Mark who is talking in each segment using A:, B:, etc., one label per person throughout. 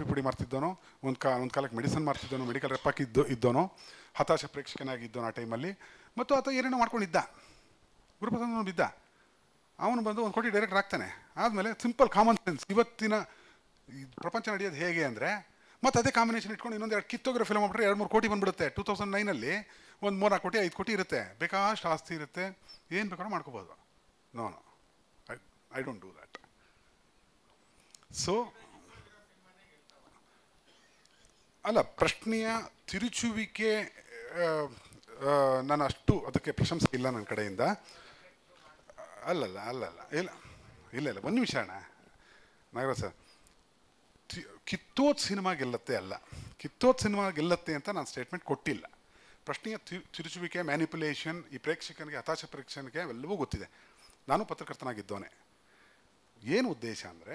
A: coffee ಪುಡಿ ಮಾರ್ತಿದ್ದೋನೋ ಒಂದು ಕಾ ಒಂದು ಕಾಲಕ್ಕೆ ಮೆಡಿಸನ್ ಮಾರ್ತಿದ್ದೋನೋ ಮೆಡಿಕಲ್ ರೆಪ್ಪಾಕಿ ಇದ್ದೋ ಇದ್ದೋನೋ ಹತಾಶ ಪ್ರೇಕ್ಷಕನಾಗಿದ್ದೋನು ಆ ಟೈಮಲ್ಲಿ ಮತ್ತು ಆತ ಏನೇನೋ ಮಾಡ್ಕೊಂಡಿದ್ದ ಗುರುಪ್ರಸಾದ್ ಬಿದ್ದ ಅವನು ಬಂದು ಒಂದು ಕೋಟಿ ಡೈರೆಕ್ಟರ್ ಆಗ್ತಾನೆ ಆದಮೇಲೆ ಸಿಂಪಲ್ ಕಾಮನ್ ಸೆನ್ಸ್ ಇವತ್ತಿನ ಈ ಪ್ರಪಂಚ ನಡೆಯೋದು ಹೇಗೆ ಅಂದರೆ ಮತ್ತೆ ಅದೇ ಕಾಂಬಿನೇಷನ್ ಇಟ್ಕೊಂಡು ಇನ್ನೊಂದು ಎರಡು ಕಿತ್ತೋಗಿರೋ ಫಿಲ್ಮ್ ಮಾಡ್ಬಿಟ್ರೆ ಎರಡು ಮೂರು ಕೋಟಿ ಬಂದ್ಬಿಡುತ್ತೆ ಟೂ ತೌಸಂಡ್ ನೈನಲ್ಲಿ ಒಂದು ಮೂರ್ನಾಲ್ಕು ಕೋಟಿ ಐದು ಕೋಟಿ ಇರುತ್ತೆ ಬೇಕಾಷ್ಟು ಆಸ್ತಿ ಇರುತ್ತೆ ಏನು ಬೇಕಾದ್ರೂ ಮಾಡ್ಕೋಬೋದು no no I I don't do that so ಅಲ್ಲ ಪ್ರಶ್ನೆಯ ತಿರುಚುವಿಕೆ ಆ, ಆ, ನಾನು ಅಷ್ಟು ಅದಕ್ಕೆ ಪ್ರಶಂಸೆ ಇಲ್ಲ ನನ್ನ ಕಡೆಯಿಂದ ಅಲ್ಲಲ್ಲ ಅಲ್ಲಲ್ಲ ಇಲ್ಲ ಇಲ್ಲ ಇಲ್ಲ ಒಂದು ನಿಮಿಷ ಅಣ್ಣ ನಾಗರಾಜ್ ಸರ್ ತಿ- ಕಿತ್ತೋದ್ ಸಿನಿಮಾ ಗೆಲ್ಲತ್ತೆ ಅಲ್ಲ ಕಿತ್ತೋದ್ ಸಿನಿಮಾ ಗೆಲ್ಲತ್ತೆ ಅಂತ ನಾನು ಸ್ಟೇಟ್ಮೆಂಟ್ ಕೊಟ್ಟಿಲ್ಲ ಪ್ರಶ್ನೆಯ ತಿ- ತಿರುಚುವಿಕೆ ಮ್ಯಾನಿಪುಲೇಷನ್ ಈ ಪ್ರೇಕ್ಷಕನಿಗೆ ಹತಾಶ ಪ್ರೇಕ್ಷಕನಿಗೆ ಎಲ್ಲವೂ ಗೊತ್ತಿದೆ ನಾನು ಪತ್ರಕರ್ತನಾಗಿದ್ದವನೇ ಏನು ಉದ್ದೇಶ ಅಂದರೆ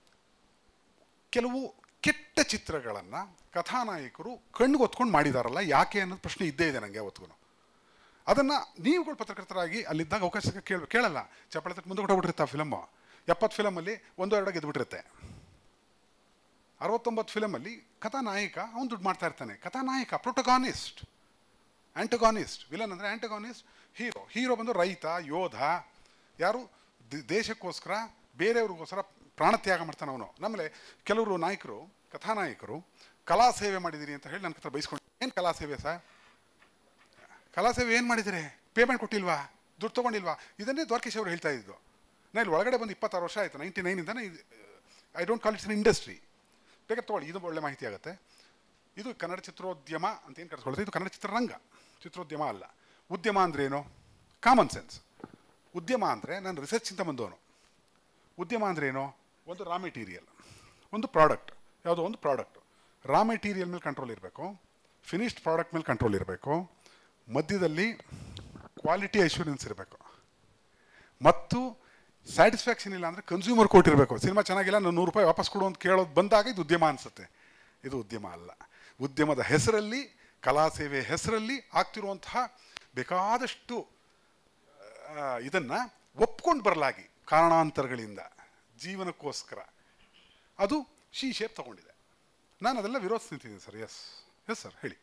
A: ಕೆಲವು ಕೆಟ್ಟ ಚಿತ್ರಗಳನ್ನು ಕಥಾನಾಯಕರು ಕಣ್ಣಿಗೆ ಹೊತ್ಕೊಂಡು ಮಾಡಿದಾರಲ್ಲ ಯಾಕೆ ಅನ್ನೋದು ಪ್ರಶ್ನೆ ಇದ್ದೇ ಇದೆ ನನಗೆ ಅವತ್ತಿಗೂ ಅದನ್ನು ನೀವುಗಳು ಪತ್ರಕರ್ತರಾಗಿ ಅಲ್ಲಿದ್ದಾಗ ಅವಕಾಶ ಕೇಳ ಕೇಳಲ್ಲ ಚಪ್ಪಳೆ ತಕ್ಕ ಮುಂದೆ ಕೊಟ್ಟೋಗ್ಬಿಟ್ಟಿರುತ್ತೆ ಆ ಫಿಲಮ್ಮು ಎಪ್ಪತ್ತು ಫಿಲಮಲ್ಲಿ ಒಂದು ಎರಡು ಗೆದ್ದುಬಿಟ್ಟಿರುತ್ತೆ ಅರವತ್ತೊಂಬತ್ತು ಫಿಲಮಲ್ಲಿ ಕಥಾನಾಯಕ ಅವನು ದುಡ್ಡು ಮಾಡ್ತಾ ಇರ್ತಾನೆ ಕಥಾನಾಯಕ ಪ್ರೊಟಗಾನಿಸ್ಟ್ ಆಂಟಗಾನಿಸ್ಟ್ ವಿಲನ್ ಅಂದರೆ ಆಂಟಗಾನಿಸ್ಟ್ ಹೀರೋ ಹೀರೋ ಬಂದು ರೈತ ಯೋಧ ಯಾರು ದ- ದೇಶಕ್ಕೋಸ್ಕರ ಬೇರೆಯವ್ರಿಗೋಸ್ಕರ ಪ್ರಾಣತ್ಯಾಗ ಮಾಡ್ತಾನೆ ಅವನು ನಮ್ಮಲ್ಲಿ ಕೆಲವರು ನಾಯಕರು ಕಥಾನಾಯಕರು ಕಲಾ ಸೇವೆ ಮಾಡಿದ್ದೀರಿ ಅಂತ ಹೇಳಿ ನನ್ನ ಹತ್ರ ಬೈಸ್ಕೊಂಡು ಏನು ಕಲಾ ಸೇವೆ ಸರ್ ಕಲಾ ಸೇವೆ ಏನು ಮಾಡಿದರೆ ಪೇಮೆಂಟ್ ಕೊಟ್ಟಿಲ್ವಾ ದುಡ್ಡು ತೊಗೊಂಡಿಲ್ವಾ ಇದನ್ನೇ ದ್ವಾರಕೇಶ್ ಅವರು ಹೇಳ್ತಾ ಇದ್ದು ನಾನು ಇಲ್ಲಿ ಒಳಗಡೆ ಬಂದು ಇಪ್ಪತ್ತಾರು ವರ್ಷ ಆಯಿತು ನೈಂಟಿ ನೈನಿಂದ I don't call it's an industry ಬೇಕಾದ್ರೆ ತೊಗೊಳ್ಳಿ ಇದು ಒಳ್ಳೆ ಮಾಹಿತಿ ಆಗುತ್ತೆ ಇದು ಕನ್ನಡ ಚಿತ್ರೋದ್ಯಮ ಅಂತ ಏನು ಕರೆಸ್ಕೊಳ್ತಾರೆ ಇದು ಕನ್ನಡ ಚಿತ್ರರಂಗ ಚಿತ್ರೋದ್ಯಮ ಅಲ್ಲ ಉದ್ಯಮ ಅಂದ್ರೇನು ಕಾಮನ್ ಸೆನ್ಸ್ ಉದ್ಯಮ ಅಂದರೆ ನಾನು ರಿಸರ್ಚಿಂದ ಬಂದವನು ಉದ್ಯಮ ಅಂದ್ರೇನು ಒಂದು ರಾ ಮೆಟೀರಿಯಲ್ ಒಂದು ಪ್ರಾಡಕ್ಟ್ ಯಾವುದೋ ಒಂದು ಪ್ರಾಡಕ್ಟ್ ರಾ ಮೆಟೀರಿಯಲ್ ಮೇಲೆ ಕಂಟ್ರೋಲ್ ಇರಬೇಕು ಫಿನಿಶ್ಡ್ ಪ್ರಾಡಕ್ಟ್ ಮೇಲೆ ಕಂಟ್ರೋಲ್ ಇರಬೇಕು ಮಧ್ಯದಲ್ಲಿ ಕ್ವಾಲಿಟಿ ಐಶ್ವರ್ಯನ್ಸ್ ಇರಬೇಕು ಮತ್ತು ಸ್ಯಾಟಿಸ್ಫ್ಯಾಕ್ಷನ್ ಇಲ್ಲ ಅಂದರೆ ಕನ್ಸ್ಯೂಮರ್ ಕೋರ್ಟ್ ಇರಬೇಕು ಸಿನಿಮಾ ಚೆನ್ನಾಗಿಲ್ಲ ನಾನು ನೂರು ರೂಪಾಯಿ ವಾಪಸ್ ಕೊಡು ಅಂತ ಕೇಳೋದು ಬಂದಾಗ ಇದು ಉದ್ಯಮ ಅನಿಸುತ್ತೆ ಇದು ಉದ್ಯಮ ಅಲ್ಲ ಉದ್ಯಮದ ಹೆಸರಲ್ಲಿ ಕಲಾ ಸೇವೆ ಹೆಸರಲ್ಲಿ ಆಗ್ತಿರುವಂತಹ ಬೇಕಾದಷ್ಟು ಇದನ್ನು ಒಪ್ಕೊಂಡು ಬರಲಾಗಿ ಕಾರಣಾಂತರಗಳಿಂದ ಜೀವನಕ್ಕೋಸ್ಕರ ಅದು ಶಿ ಶೇಪ್ ತಗೊಂಡಿದೆ ನಾನು ಅದೆಲ್ಲ ವಿರೋಧಿಸ್ತಿದ್ದೀನಿ ಸರ್ ಎಸ್ ಎಸ್ ಸರ್ ಹೇಳಿ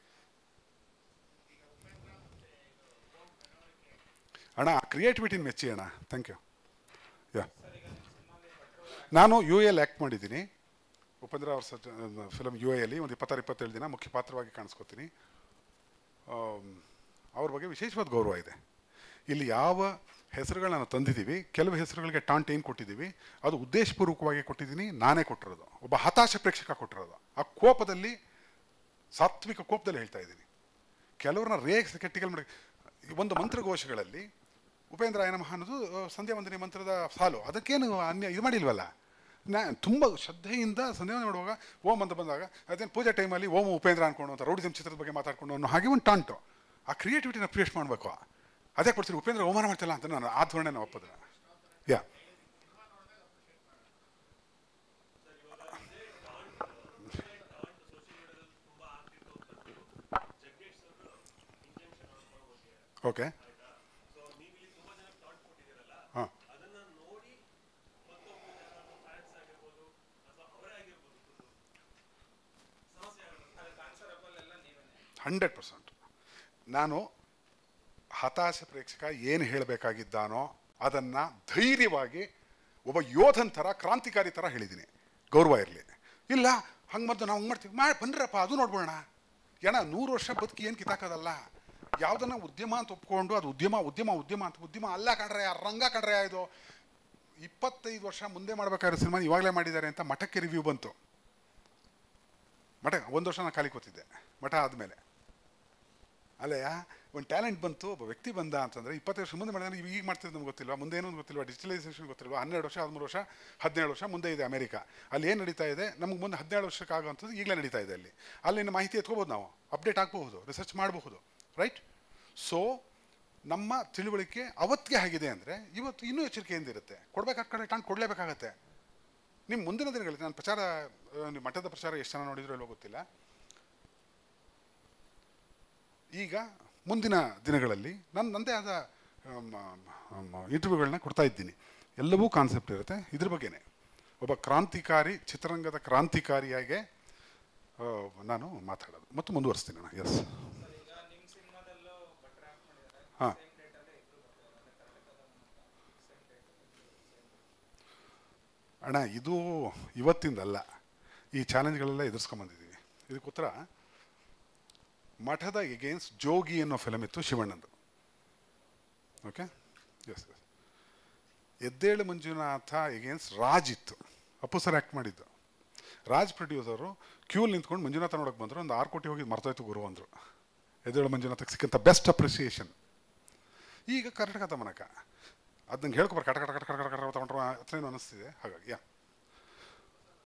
A: ಅಣ್ಣ ಕ್ರಿಯೇಟಿವಿಟಿನ ಮೆಚ್ಚಿ ಅಣ್ಣ ಥ್ಯಾಂಕ್ ಯು ಯಾ ನಾನು ಯು ಎಲ್ ಆ್ಯಕ್ಟ್ ಮಾಡಿದ್ದೀನಿ ಉಪೇಂದ್ರ ಅವ್ರ ಸಜ್ ಫಿಲಮ್ ಯು ಎಲ್ಲಿ ಒಂದು ಇಪ್ಪತ್ತಾರು ಇಪ್ಪತ್ತೇಳು ದಿನ ಮುಖ್ಯ ಪಾತ್ರವಾಗಿ ಕಾಣಿಸ್ಕೊತೀನಿ ಆಮ್, ಅವ್ರ ಬಗ್ಗೆ ವಿಶೇಷವಾದ ಗೌರವ ಇದೆ ಇಲ್ಲಿ ಯಾವ ಹೆಸರುಗಳನ್ನ ತಂದಿದ್ದೀವಿ ಕೆಲವು ಹೆಸರುಗಳಿಗೆ ಟಾಂಟ್ ಏನು ಕೊಟ್ಟಿದ್ದೀವಿ ಅದು ಉದ್ದೇಶಪೂರ್ವಕವಾಗಿ ಕೊಟ್ಟಿದ್ದೀನಿ ನಾನೇ ಕೊಟ್ಟಿರೋದು ಒಬ್ಬ ಹತಾಶ ಪ್ರೇಕ್ಷಕ ಕೊಟ್ಟಿರೋದು ಆ ಕೋಪದಲ್ಲಿ ಸಾತ್ವಿಕ ಕೋಪದಲ್ಲಿ ಹೇಳ್ತಾ ಇದ್ದೀನಿ ಕೆಲವ್ರನ್ನ ರೇಖ ಕೆಟ್ಟಿಗಳು ಮಾಡಿ ಒಂದು ಮಂತ್ರಘೋಷಗಳಲ್ಲಿ ಉಪೇಂದ್ರ ನಮಃ ಅನ್ನೋದು ಆ, ಸಂಧ್ಯಾ ವಂದನೆ ಮಂತ್ರದ ಸಾಲು ಅದಕ್ಕೇನು ಅನ್ಯ ಇದು ಮಾಡಿಲ್ವಲ್ಲ ನಾ ತುಂಬ ಶ್ರದ್ಧೆಯಿಂದ ಸಂಧ್ಯಾ ವಂದನೆ ಮಾಡುವಾಗ ಓಂ ಅಂತ ಬಂದಾಗ ಅದೇನು ಪೂಜೆ ಟೈಮಲ್ಲಿ ಓಂ ಉಪೇಂದ್ರ ಅನ್ಕೊಂಡು ಅಂತ ರೌಡಿಸಮ್ ಚಿತ್ರದ ಬಗ್ಗೆ ಮಾತಾಡ್ಕೊಂಡು ಅನ್ನೋ ಹಾಗೆ ಒಂದು ಟಾಂಟು ಆ ಕ್ರಿಯೇಟಿವಿಟಿನ ಅಪ್ರಿಷಿಯೇಟ್ ಮಾಡಬೇಕು ಅದೇ ಕೊಡ್ತೀರಿ ಉಪೇಂದ್ರ ಅವಮಾನ ಮಾಡ್ತಿಲ್ಲ ಅಂತ ನಾನು ಆ ಧೋರಣೆ ನಾವು ಒಪ್ಪದ ಯಾ ಓಕೆ ಹಾಂ ಹಂಡ್ರೆಡ್ ಪರ್ಸೆಂಟ್ ನಾನು ಹತಾಶ ಪ್ರೇಕ್ಷಕ ಏನು ಹೇಳಬೇಕಾಗಿದ್ದಾನೋ ಅದನ್ನು ಧೈರ್ಯವಾಗಿ ಒಬ್ಬ ಯೋಧನ್ ಥರ ಕ್ರಾಂತಿಕಾರಿ ಥರ ಹೇಳಿದ್ದೀನಿ ಗೌರವ ಇರಲಿ ಇಲ್ಲ ಹಂಗೆ ಮತ್ತೆ ನಾವು ಹಂಗೆ ಮಾಡ್ತೀವಿ ಮಾಡಿ ಬನ್ನಿರಪ್ಪ ಅದು ನೋಡ್ಬೋಣ ಏನ ನೂರು ವರ್ಷ ಬದುಕಿ ಏನು ಕಿತ್ತಾಕೋದಲ್ಲ ಯಾವುದನ್ನ ಉದ್ಯಮ ಅಂತ ಒಪ್ಕೊಂಡು ಅದು ಉದ್ಯಮ ಉದ್ಯಮ ಉದ್ಯಮ ಅಂತ ಉದ್ಯಮ ಅಲ್ಲ ಕಣ್ರೆ ಆ ರಂಗ ಕಣ್ರೆ ಇದು ಇಪ್ಪತ್ತೈದು ವರ್ಷ ಮುಂದೆ ಮಾಡ್ಬೇಕಾದ್ರೆ ಸಿನಿಮಾ ಇವಾಗಲೇ ಮಾಡಿದ್ದಾರೆ ಅಂತ ಮಠಕ್ಕೆ ರಿವ್ಯೂ ಬಂತು ಮಠ ಒಂದು ವರ್ಷ ನಾನು ಖಾಲಿ ಕೂತಿದ್ದೆ ಮಠ ಆದಮೇಲೆ ಅಲ್ಲಯ್ಯ ಒಂದು ಟ್ಯಾಲೆಂಟ್ ಬಂತು ಒಬ್ಬ ವ್ಯಕ್ತಿ ಬಂದ ಅಂತಂದರೆ ಇಪ್ಪತ್ತೈದು ವರ್ಷ ಮುಂದೆ ಮಾಡಿದ್ರೆ ಈಗ ಮಾಡ್ತಿದ್ದು ನಮ್ಗೆ ಗೊತ್ತಿಲ್ವಾ ಮುಂದೆ ಏನೋ ಗೊತ್ತಿಲ್ವಾ ಡಿಜಿಟಲೈಸೇಷನ್ ಗೊತ್ತಿಲ್ವಾ ಹನ್ನೆರಡು ವರ್ಷ ಹದಿಮೂರು ವರ್ಷ ಹದಿನೇಳು ವರ್ಷ ಮುಂದೆ ಇದೆ ಅಮೆರಿಕ ಅಲ್ಲಿ ಏನು ನಡೀತಾ ಇದೆ ನಮಗೆ ಮುಂದೆ ಹದಿನೇಳು ವರ್ಷಕ್ಕೆ ಆಗುವಂಥದ್ದು ಈಗಲೇ ನಡೀತಾ ಇದೆ ಅಲ್ಲಿ ಅಲ್ಲಿನ ಮಾಹಿತಿ ಎತ್ಕೋಬೋದು ನಾವು ಅಪ್ಡೇಟ್ ಆಗಬಹುದು ರಿಸರ್ಚ್ ಮಾಡಬಹುದು ರೈಟ್ ಸೊ ನಮ್ಮ ತಿಳುವಳಿಕೆ ಅವತ್ತಿಗೆ ಆಗಿದೆ ಅಂದರೆ ಇವತ್ತು ಇನ್ನೂ ಎಚ್ಚರಿಕೆಯಿಂದ ಇರುತ್ತೆ ಕೊಡ್ಬೇಕಾದ ಕಡೆ ಟಾಂಟ್ ಕೊಡಲೇಬೇಕಾಗತ್ತೆ ನಿಮ್ಮ ಮುಂದಿನ ದಿನಗಳಲ್ಲಿ ನಾನು ಪ್ರಚಾರ ಆ, ನಿಮ್ಮ ಮಠದ ಪ್ರಚಾರ ಎಷ್ಟು ಜನ ನೋಡಿದ್ರು ಇಲ್ವೋ ಗೊತ್ತಿಲ್ಲ ಈಗ ಮುಂದಿನ ದಿನಗಳಲ್ಲಿ ನಾನು ನನ್ನದೇ ಆದ ಇಂಟರ್ವ್ಯೂಗಳನ್ನ ಕೊಡ್ತಾ ಇದ್ದೀನಿ ಎಲ್ಲವೂ ಕಾನ್ಸೆಪ್ಟ್ ಇರುತ್ತೆ ಇದ್ರ ಬಗ್ಗೆನೇ ಒಬ್ಬ ಕ್ರಾಂತಿಕಾರಿ ಚಿತ್ರರಂಗದ ಕ್ರಾಂತಿಕಾರಿಯಾಗೆ ಆ, ನಾನು ಮಾತಾಡೋದು ಮತ್ತು ಮುಂದುವರಿಸ್ತೀನಿ ನಾನು ಎಸ್
B: ಈಗ ನಿಮ್ಮ ಸಿನಿಮಾದಲ್ಲೂ ಭಟ್ರ ಆಕ್ಟ್ ಮಾಡಿದ್ದಾರೆ
A: ಹಾಂ
B: ಸೇಮ್ ಡೇಟಲ್ಲೇ ಇಬ್ರು ಬರ್ತಾರೆ ಅಂದರೆ ಕರ್ನಾಟಕದ ಮೂಲಕ ಸೇಮ್ ಡೇಟ್
A: ಅಣ್ಣ ಇದು ಇವತ್ತಿಂದಲ್ಲ ಈ ಚಾಲೆಂಜ್ಗಳೆಲ್ಲ ಎದುರಿಸ್ಕೊಂಬಂದಿದ್ದೀವಿ ಇದಕ್ಕೆ ಉತ್ತರ ಮಠದ ಎಗೇನ್ಸ್ಟ್ ಜೋಗಿ ಅನ್ನೋ ಫಿಲಮ್ ಇತ್ತು ಶಿವಣ್ಣಂದು ಓಕೆ ಎಸ್ ಎಸ್ ಎದ್ದೇಳು ಮಂಜುನಾಥ ಎಗೇನ್ಸ್ಟ್ ರಾಜ್ ಇತ್ತು ಅಪ್ಪು ಸರ್ ಆ್ಯಕ್ಟ್ ಮಾಡಿದ್ದು ರಾಜ್ ಪ್ರೊಡ್ಯೂಸರು ಕ್ಯೂಲ್ ನಿಂತ್ಕೊಂಡು ಮಂಜುನಾಥ ನೋಡೋಕೆ ಬಂದರು ಒಂದು ಆರು ಕೋಟಿ ಹೋಗಿ ಮರ್ತೋಯ್ತು ಗುರು ಅಂದರು ಎದ್ದೇಳು ಮಂಜುನಾಥಕ್ಕೆ ಸಿಕ್ಕಂಥ ಬೆಸ್ಟ್ ಅಪ್ರಿಸಿಯೇಷನ್ ಈಗ ಕರ್ನಾಟಕ ತಮನಕ ಅದು ನಂಗೆ ಹೇಳ್ಕೊಬಾರ ಕಟ ಕಟ ಕಟ ಕಟ ಕಟ ಕಟ ತಗೊಂಡ್ರು ಅನೇನು ಅನಿಸ್ತಿದೆ ಹಾಗಾಗಿ ಯಾ